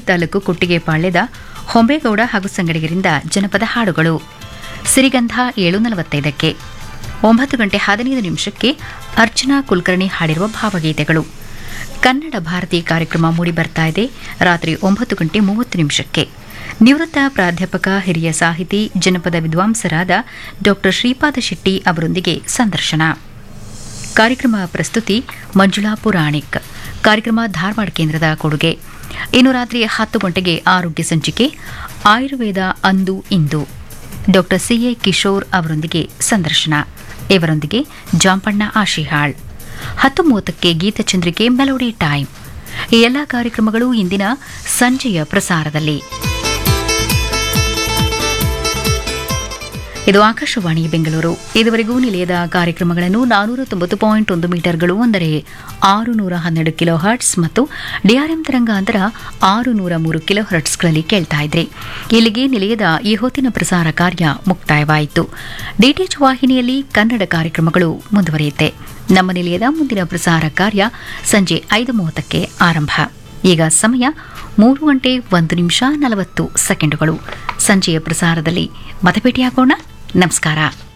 ತಾಲೂಕು ಕುಟ್ಟಿಗೆಪಾಳ್ಯದ ಹೊಂಬೇಗೌಡ ಹಾಗೂ ಸಂಗಡಿಗರಿಂದ ಜನಪದ ಹಾಡುಗಳು ಸಿರಿಗಂಧ ಏಳು ನಲವತ್ತೈದಕ್ಕೆ ಒಂಬತ್ತು ಗಂಟೆ ಹದಿನೈದು ನಿಮಿಷಕ್ಕೆ ಅರ್ಚನಾ ಕುಲಕರ್ಣಿ ಹಾಡಿರುವ ಭಾವಗೀತೆಗಳು ಕನ್ನಡ ಭಾರತಿ ಕಾರ್ಯಕ್ರಮ ಮೂಡಿ ಬರ್ತಾ ಇದೆ ರಾತ್ರಿ ಒಂಬತ್ತು ಗಂಟೆ ಮೂವತ್ತು ನಿಮಿಷಕ್ಕೆ ನಿವೃತ್ತ ಪ್ರಾಧ್ಯಾಪಕ ಹಿರಿಯ ಸಾಹಿತಿ ಜನಪದ ವಿದ್ವಾಂಸರಾದ ಡಾ ಶ್ರೀಪಾದ ಶೆಟ್ಟಿ ಅವರೊಂದಿಗೆ ಸಂದರ್ಶನ ಕಾರ್ಯಕ್ರಮ ಪ್ರಸ್ತುತಿ ಮಂಜುಳಾ ಪುರಾಣಿಕ್ ಕಾರ್ಯಕ್ರಮ ಧಾರವಾಡ ಕೇಂದ್ರದ ಕೊಡುಗೆ ಇನ್ನು ರಾತ್ರಿ ಹತ್ತು ಗಂಟೆಗೆ ಆರೋಗ್ಯ ಸಂಚಿಕೆ ಆಯುರ್ವೇದ ಅಂದು ಇಂದು ಡಾಕ್ಟರ್ ಸಿಎ ಕಿಶೋರ್ ಅವರೊಂದಿಗೆ ಸಂದರ್ಶನ ಇವರೊಂದಿಗೆ ಜಾಂಪಣ್ಣ ಆಶಿಹಾಳ್ ಹತ್ತು ಮೂವತ್ತಕ್ಕೆ ಗೀತಚಂದ್ರಿಕೆ ಮೆಲೋಡಿ ಟೈಮ್ ಈ ಎಲ್ಲ ಕಾರ್ಯಕ್ರಮಗಳು ಇಂದಿನ ಸಂಜೆಯ ಪ್ರಸಾರದಲ್ಲಿ ಇದು ಆಕಾಶವಾಣಿ ಬೆಂಗಳೂರು ಇದುವರೆಗೂ ನಿಲಯದ ಕಾರ್ಯಕ್ರಮಗಳನ್ನು ನಾನೂರ ತೊಂಬತ್ತು ಪಾಯಿಂಟ್ ಒಂದು ಮೀಟರ್ಗಳು ಅಂದರೆ ಆರು ನೂರ ಹನ್ನೆರಡು ಕಿಲೋ ಹರ್ಟ್ಸ್ ಮತ್ತು ಡಿಆರ್ಎಂ ತರಂಗಾಂತರ ಆರು ನೂರ ಮೂರು ಕಿಲೋ ಹರ್ಟ್ಸ್ಗಳಲ್ಲಿ ಕೇಳ್ತಾ ಇದ್ರಿ ಇಲ್ಲಿಗೆ ನಿಲಯದ ಈ ಹೊತ್ತಿನ ಪ್ರಸಾರ ಕಾರ್ಯ ಮುಕ್ತಾಯವಾಯಿತು ಡಿಟಿಎಚ್ ವಾಹಿನಿಯಲ್ಲಿ ಕನ್ನಡ ಕಾರ್ಯಕ್ರಮಗಳು ಮುಂದುವರಿಯುತ್ತೆ ನಮ್ಮ ನಿಲಯದ ಮುಂದಿನ ಪ್ರಸಾರ ಕಾರ್ಯ ಸಂಜೆ ಐದು ಮೂವತ್ತಕ್ಕೆ ಆರಂಭ ಈಗ ಸಮಯ ಮೂರು ಗಂಟೆ ಒಂದು ನಿಮಿಷ ನಲವತ್ತು ಸೆಕೆಂಡುಗಳು ಸಂಜೆಯ ಪ್ರಸಾರದಲ್ಲಿ ಮತಭೇಟಿಯಾಗೋಣ ನಮಸ್ಕಾರ